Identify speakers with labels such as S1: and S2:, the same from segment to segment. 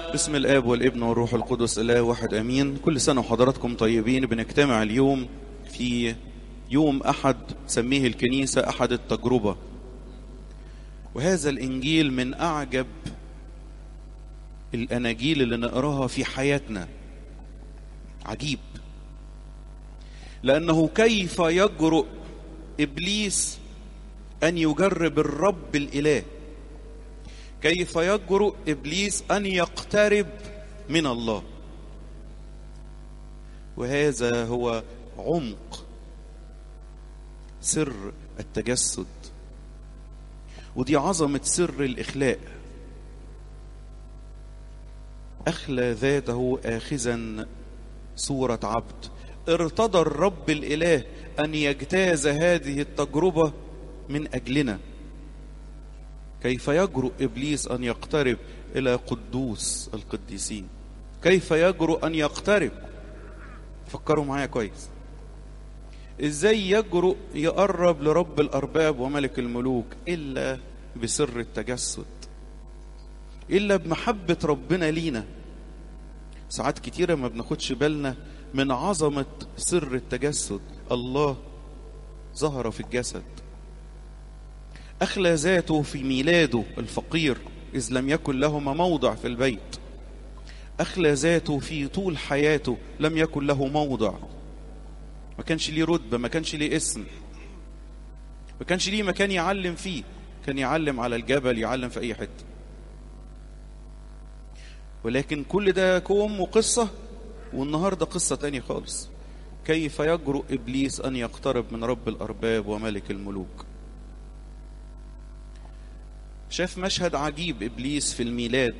S1: بسم الاب والابن والروح القدس اله واحد امين كل سنه وحضراتكم طيبين بنجتمع اليوم في يوم احد تسميه الكنيسه احد التجربه وهذا الانجيل من اعجب الاناجيل اللي نقراها في حياتنا عجيب لانه كيف يجرؤ ابليس ان يجرب الرب الاله كيف يجرؤ ابليس ان يقترب من الله وهذا هو عمق سر التجسد ودي عظمه سر الاخلاء اخلى ذاته اخذا صوره عبد ارتضى الرب الاله ان يجتاز هذه التجربه من اجلنا كيف يجرؤ ابليس ان يقترب الى قدوس القديسين كيف يجرؤ ان يقترب فكروا معايا كويس ازاي يجرؤ يقرب لرب الارباب وملك الملوك الا بسر التجسد الا بمحبه ربنا لينا ساعات كتيره ما بناخدش بالنا من عظمه سر التجسد الله ظهر في الجسد أخلى ذاته في ميلاده الفقير إذ لم يكن لهما موضع في البيت أخلى ذاته في طول حياته لم يكن له موضع ما كانش ليه رتبة ما كانش ليه اسم ما كانش ليه مكان يعلم فيه كان يعلم على الجبل يعلم في أي حتة ولكن كل ده كوم وقصة والنهاردة قصة تانية خالص كيف يجرؤ إبليس أن يقترب من رب الأرباب وملك الملوك شاف مشهد عجيب ابليس في الميلاد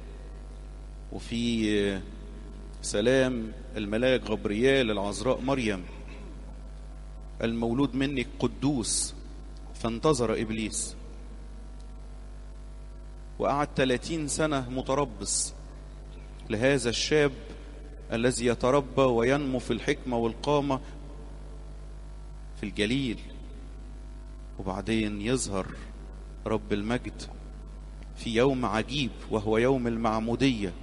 S1: وفي سلام الملاك غبريال العذراء مريم المولود منك قدوس فانتظر ابليس وقعد 30 سنه متربص لهذا الشاب الذي يتربى وينمو في الحكمه والقامه في الجليل وبعدين يظهر رب المجد في يوم عجيب وهو يوم المعمودية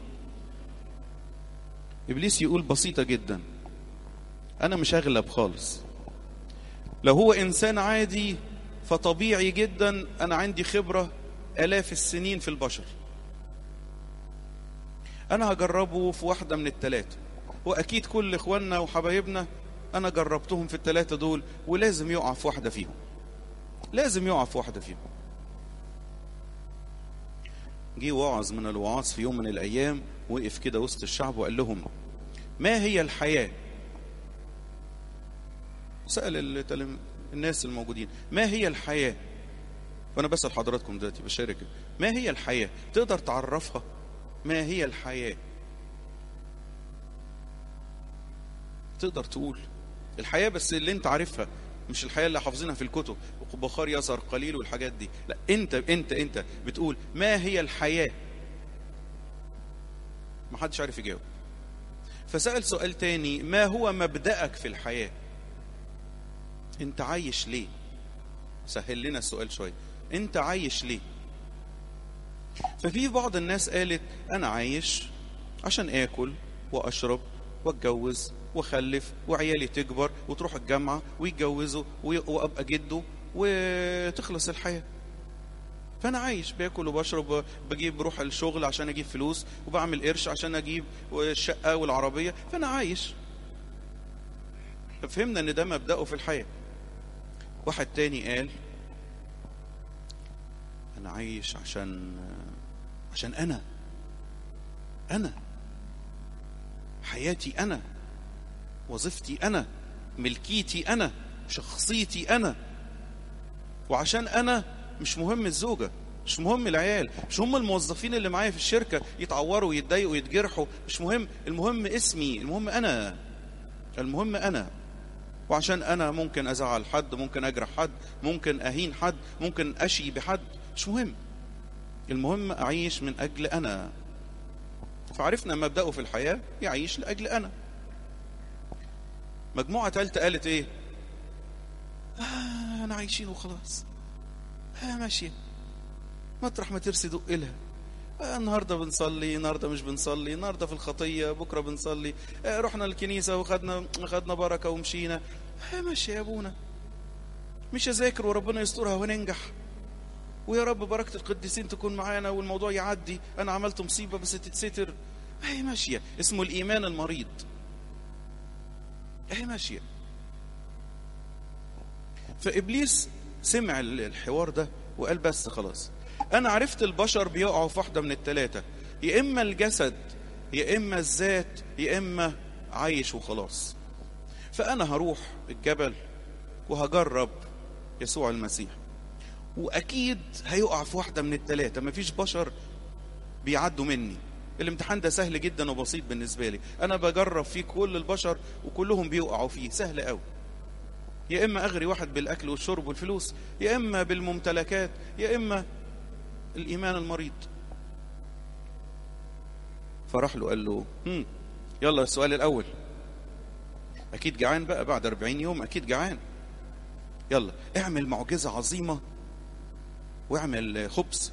S1: إبليس يقول بسيطة جدا أنا مش أغلب خالص لو هو إنسان عادي فطبيعي جدا أنا عندي خبرة آلاف السنين في البشر أنا هجربه في واحدة من التلاتة وأكيد كل إخواننا وحبايبنا أنا جربتهم في التلاتة دول ولازم يقع في واحدة فيهم لازم يقع في واحدة فيهم جه واعظ من الوعاظ في يوم من الايام وقف كده وسط الشعب وقال لهم ما هي الحياه سال التلم... الناس الموجودين ما هي الحياه وانا بسال حضراتكم دلوقتي بشارك ما هي الحياه تقدر تعرفها ما هي الحياه تقدر تقول الحياه بس اللي انت عارفها مش الحياه اللي حافظينها في الكتب بخار يظهر قليل والحاجات دي لا انت انت انت بتقول ما هي الحياه ما حدش عارف يجاوب فسال سؤال تاني ما هو مبدأك في الحياه انت عايش ليه سهل لنا السؤال شويه انت عايش ليه ففي بعض الناس قالت انا عايش عشان اكل واشرب واتجوز واخلف وعيالي تكبر وتروح الجامعه ويتجوزوا وابقى جده وتخلص الحياه فانا عايش باكل وبشرب بجيب بروح الشغل عشان اجيب فلوس وبعمل قرش عشان اجيب الشقه والعربيه فانا عايش فهمنا ان ده مبدأه في الحياه واحد تاني قال انا عايش عشان عشان انا انا حياتي انا وظيفتي انا ملكيتي انا شخصيتي انا وعشان انا مش مهم الزوجه مش مهم العيال مش هم الموظفين اللي معايا في الشركه يتعوروا ويتضايقوا ويتجرحوا مش مهم المهم اسمي المهم انا المهم انا وعشان انا ممكن ازعل حد ممكن اجرح حد ممكن اهين حد ممكن اشي بحد مش مهم المهم اعيش من اجل انا فعرفنا مبدأه في الحياة يعيش لأجل أنا مجموعة تالتة قالت إيه آه أنا عايشين وخلاص آه ماشية مطرح ما ترسي دق لها آه، النهارده بنصلي النهارده مش بنصلي النهارده في الخطيه بكره بنصلي آه، رحنا الكنيسه وخدنا خدنا بركه ومشينا آه، ماشي يا ابونا مش اذاكر وربنا يسترها وننجح ويا رب بركه القديسين تكون معانا والموضوع يعدي انا عملت مصيبه بس تتستر هي ماشيه اسمه الايمان المريض هي ماشيه فابليس سمع الحوار ده وقال بس خلاص انا عرفت البشر بيقعوا في واحده من الثلاثه يا اما الجسد يا اما الذات يا اما عايش وخلاص فانا هروح الجبل وهجرب يسوع المسيح واكيد هيقع في واحده من الثلاثه مفيش بشر بيعدوا مني الامتحان ده سهل جدا وبسيط بالنسبه لي انا بجرب فيه كل البشر وكلهم بيقعوا فيه سهل قوي يا اما اغري واحد بالاكل والشرب والفلوس يا اما بالممتلكات يا اما الايمان المريض فراح له قال له هم يلا السؤال الاول اكيد جعان بقى بعد 40 يوم اكيد جعان يلا اعمل معجزه عظيمه واعمل خبز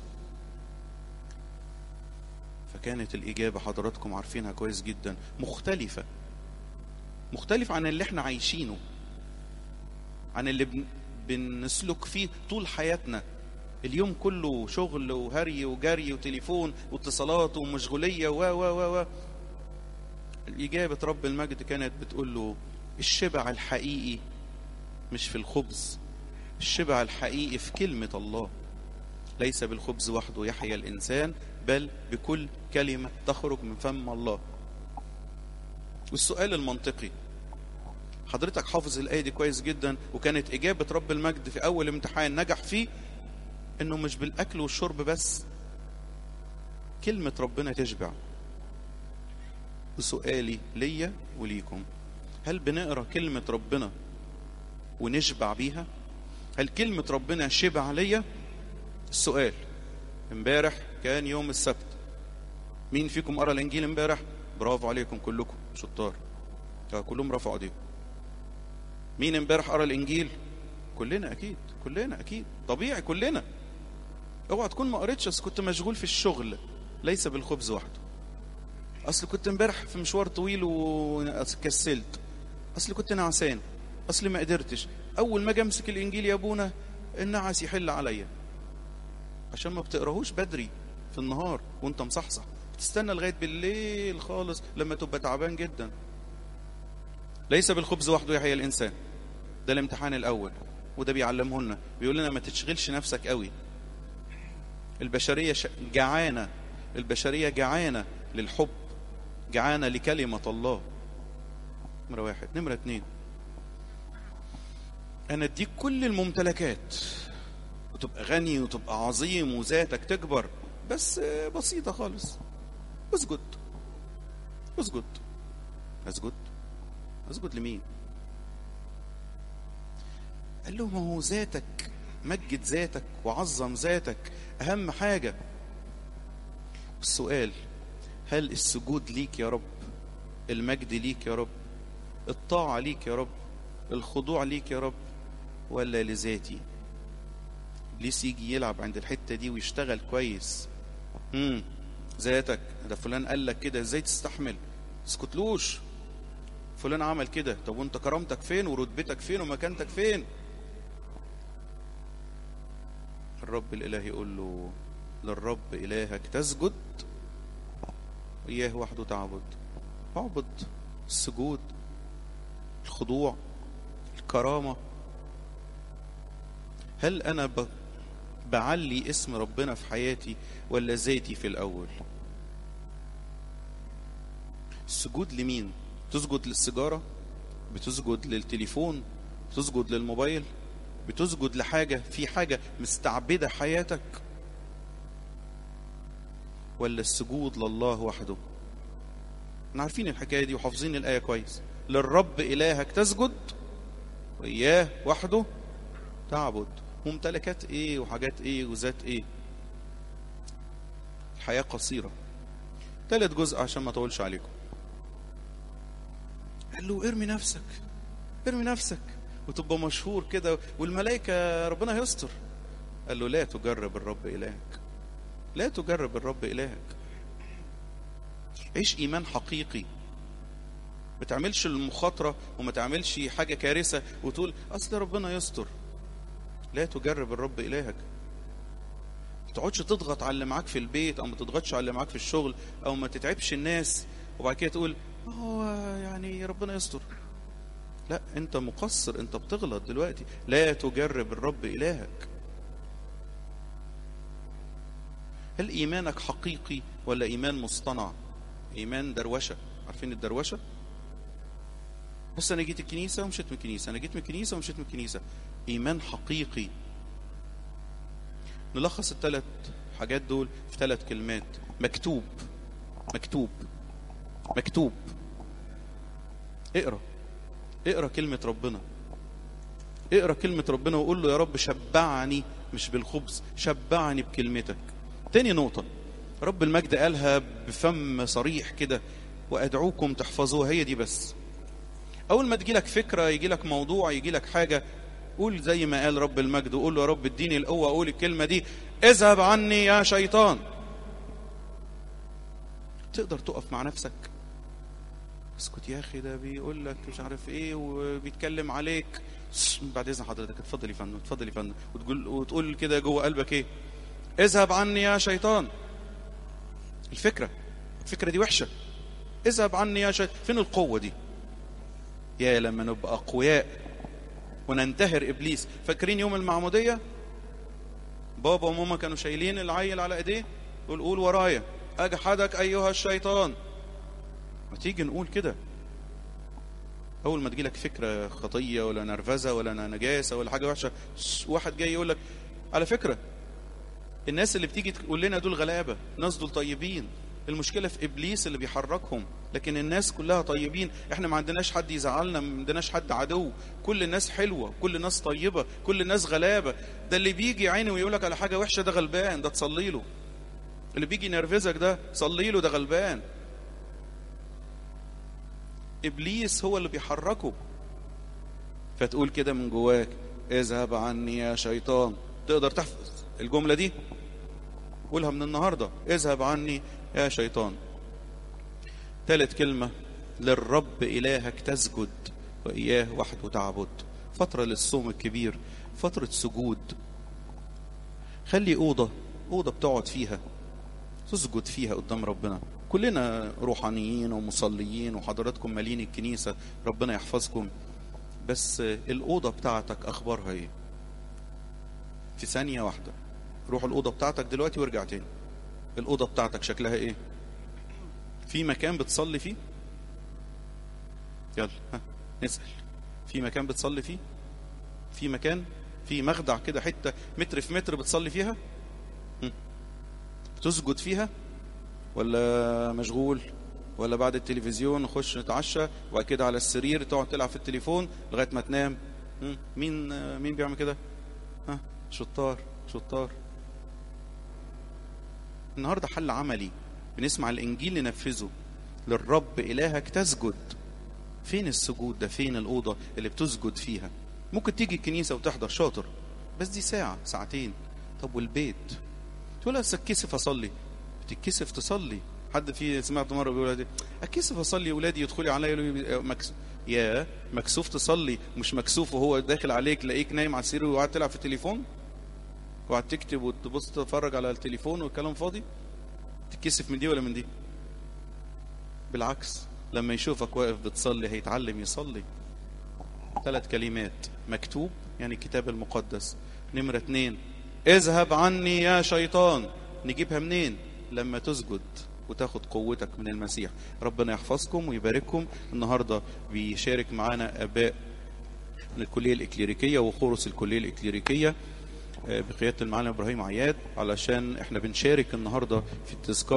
S1: فكانت الإجابة حضراتكم عارفينها كويس جدا مختلفة مختلفة عن اللي احنا عايشينه عن اللي بن... بنسلك فيه طول حياتنا اليوم كله شغل وهري وجري وتليفون واتصالات ومشغولية و و و و الإجابة رب المجد كانت بتقول له الشبع الحقيقي مش في الخبز الشبع الحقيقي في كلمة الله ليس بالخبز وحده يحيا الإنسان بل بكل كلمة تخرج من فم الله والسؤال المنطقي حضرتك حافظ الآية دي كويس جدا وكانت إجابة رب المجد في أول امتحان نجح فيه إنه مش بالأكل والشرب بس كلمة ربنا تشبع وسؤالي ليا وليكم هل بنقرا كلمة ربنا ونشبع بيها؟ هل كلمة ربنا شبع ليا؟ السؤال امبارح كان يوم السبت مين فيكم قرا الانجيل امبارح؟ برافو عليكم كلكم شطار كلهم رفعوا ايديهم مين امبارح قرا الانجيل؟ كلنا اكيد كلنا اكيد طبيعي كلنا اوعى تكون ما قريتش بس كنت مشغول في الشغل ليس بالخبز وحده اصل كنت امبارح في مشوار طويل وكسلت اصل كنت نعسان اصل ما قدرتش اول ما اجي امسك الانجيل يا ابونا النعس يحل عليا عشان ما بتقراهوش بدري في النهار وانت مصحصح تستنى لغايه بالليل خالص لما تبقى تعبان جدا ليس بالخبز وحده يحيى الانسان ده الامتحان الاول وده بيعلمه لنا بيقول لنا ما تشغلش نفسك قوي البشريه جعانه البشريه جعانه للحب جعانه لكلمه الله نمره واحد نمره اتنين انا اديك كل الممتلكات وتبقى غني وتبقى عظيم وذاتك تكبر بس بسيطه خالص اسجد اسجد اسجد اسجد لمين قال له ما هو ذاتك مجد ذاتك وعظم ذاتك اهم حاجه السؤال هل السجود ليك يا رب المجد ليك يا رب الطاعه ليك يا رب الخضوع ليك يا رب ولا لذاتي ابليس يجي يلعب عند الحته دي ويشتغل كويس امم ذاتك ده فلان قال لك كده ازاي تستحمل اسكتلوش فلان عمل كده طب وانت كرامتك فين ورتبتك فين ومكانتك فين الرب الاله يقول له للرب الهك تسجد اياه وحده تعبد اعبد السجود الخضوع الكرامه هل انا ب... بعلي اسم ربنا في حياتي ولا ذاتي في الاول السجود لمين بتسجد للسيجاره بتسجد للتليفون بتسجد للموبايل بتسجد لحاجه في حاجه مستعبده حياتك ولا السجود لله وحده احنا عارفين الحكايه دي وحافظين الايه كويس للرب الهك تسجد واياه وحده تعبد ممتلكات ايه وحاجات ايه وذات ايه الحياة قصيرة ثالث جزء عشان ما اطولش عليكم قال له ارمي نفسك ارمي نفسك وتبقى مشهور كده والملائكة ربنا يستر قال له لا تجرب الرب إلهك لا تجرب الرب إلهك عيش إيمان حقيقي ما تعملش المخاطرة وما تعملش حاجة كارثة وتقول أصل ربنا يستر لا تجرب الرب إلهك ما تقعدش تضغط على اللي معاك في البيت أو ما تضغطش على اللي معاك في الشغل أو ما تتعبش الناس وبعد كده تقول هو يعني ربنا يستر لا أنت مقصر أنت بتغلط دلوقتي لا تجرب الرب إلهك هل إيمانك حقيقي ولا إيمان مصطنع إيمان دروشة عارفين الدروشة بس أنا جيت الكنيسة ومشيت من الكنيسة أنا جيت من الكنيسة ومشيت من الكنيسة إيمان حقيقي نلخص الثلاث حاجات دول في ثلاث كلمات مكتوب مكتوب مكتوب اقرا اقرا كلمة ربنا اقرا كلمة ربنا وقول له يا رب شبعني مش بالخبز شبعني بكلمتك تاني نقطة رب المجد قالها بفم صريح كده وأدعوكم تحفظوها هي دي بس أول ما تجيلك فكرة يجيلك موضوع يجيلك حاجة قول زي ما قال رب المجد وقول له يا رب اديني القوة أقول الكلمة دي اذهب عني يا شيطان تقدر تقف مع نفسك اسكت يا اخي ده بيقول لك مش عارف ايه وبيتكلم عليك بعد اذن حضرتك اتفضل يا فندم اتفضل يا فندم وتقول وتقول كده جوه قلبك ايه اذهب عني يا شيطان الفكره الفكره دي وحشه اذهب عني يا شيطان فين القوه دي يا لما نبقى اقوياء وننتهر ابليس فاكرين يوم المعموديه بابا وماما كانوا شايلين العيل على ايديه يقول قول ورايا اجحدك ايها الشيطان ما تيجي نقول كده اول ما تجيلك فكره خطيه ولا نرفزه ولا نجاسه ولا حاجه وحشه واحد جاي يقول لك على فكره الناس اللي بتيجي تقول لنا دول غلابه ناس دول طيبين المشكله في ابليس اللي بيحركهم لكن الناس كلها طيبين احنا ما عندناش حد يزعلنا ما عندناش حد عدو كل الناس حلوه كل الناس طيبه كل الناس غلابه ده اللي بيجي عيني ويقول لك على حاجه وحشه ده غلبان ده تصلي له اللي بيجي ينرفزك ده صلي له ده غلبان ابليس هو اللي بيحركه فتقول كده من جواك اذهب عني يا شيطان تقدر تحفظ الجمله دي قولها من النهارده اذهب عني يا شيطان ثالث كلمه للرب الهك تسجد واياه وحده تعبد فتره للصوم الكبير فتره سجود خلي اوضه اوضه بتقعد فيها تسجد فيها قدام ربنا كلنا روحانيين ومصليين وحضراتكم مالين الكنيسة ربنا يحفظكم بس الأوضة بتاعتك أخبارها إيه في ثانية واحدة روح الأوضة بتاعتك دلوقتي وارجع تاني الأوضة بتاعتك شكلها إيه في مكان بتصلي فيه يلا ها نسأل في مكان بتصلي فيه في مكان في مخدع كده حتة متر في متر بتصلي فيها تسجد فيها ولا مشغول ولا بعد التلفزيون نخش نتعشى وبعد كده على السرير تقعد تلعب في التليفون لغايه ما تنام مين مين بيعمل كده ها شطار شطار النهارده حل عملي بنسمع الانجيل ننفذه للرب الهك تسجد فين السجود ده فين الاوضه اللي بتسجد فيها ممكن تيجي الكنيسه وتحضر شاطر بس دي ساعه ساعتين طب والبيت تقول اتكسف اصلي بتتكسف تصلي حد في سمعت مره بيقول اتكسف اصلي اولادي يدخلوا عليا يقولوا مكس... يا مكسوف تصلي مش مكسوف وهو داخل عليك تلاقيك نايم على السرير وقاعد تلعب في التليفون وقاعد تكتب وتبص تتفرج على التليفون والكلام فاضي تتكسف من دي ولا من دي بالعكس لما يشوفك واقف بتصلي هيتعلم يصلي ثلاث كلمات مكتوب يعني الكتاب المقدس نمرة اتنين اذهب عني يا شيطان نجيبها منين لما تسجد وتاخد قوتك من المسيح ربنا يحفظكم ويبارككم النهاردة بيشارك معانا أباء من الكلية الإكليريكية وخورس الكلية الإكليريكية بقيادة المعلم إبراهيم عياد علشان احنا بنشارك النهاردة في التذكار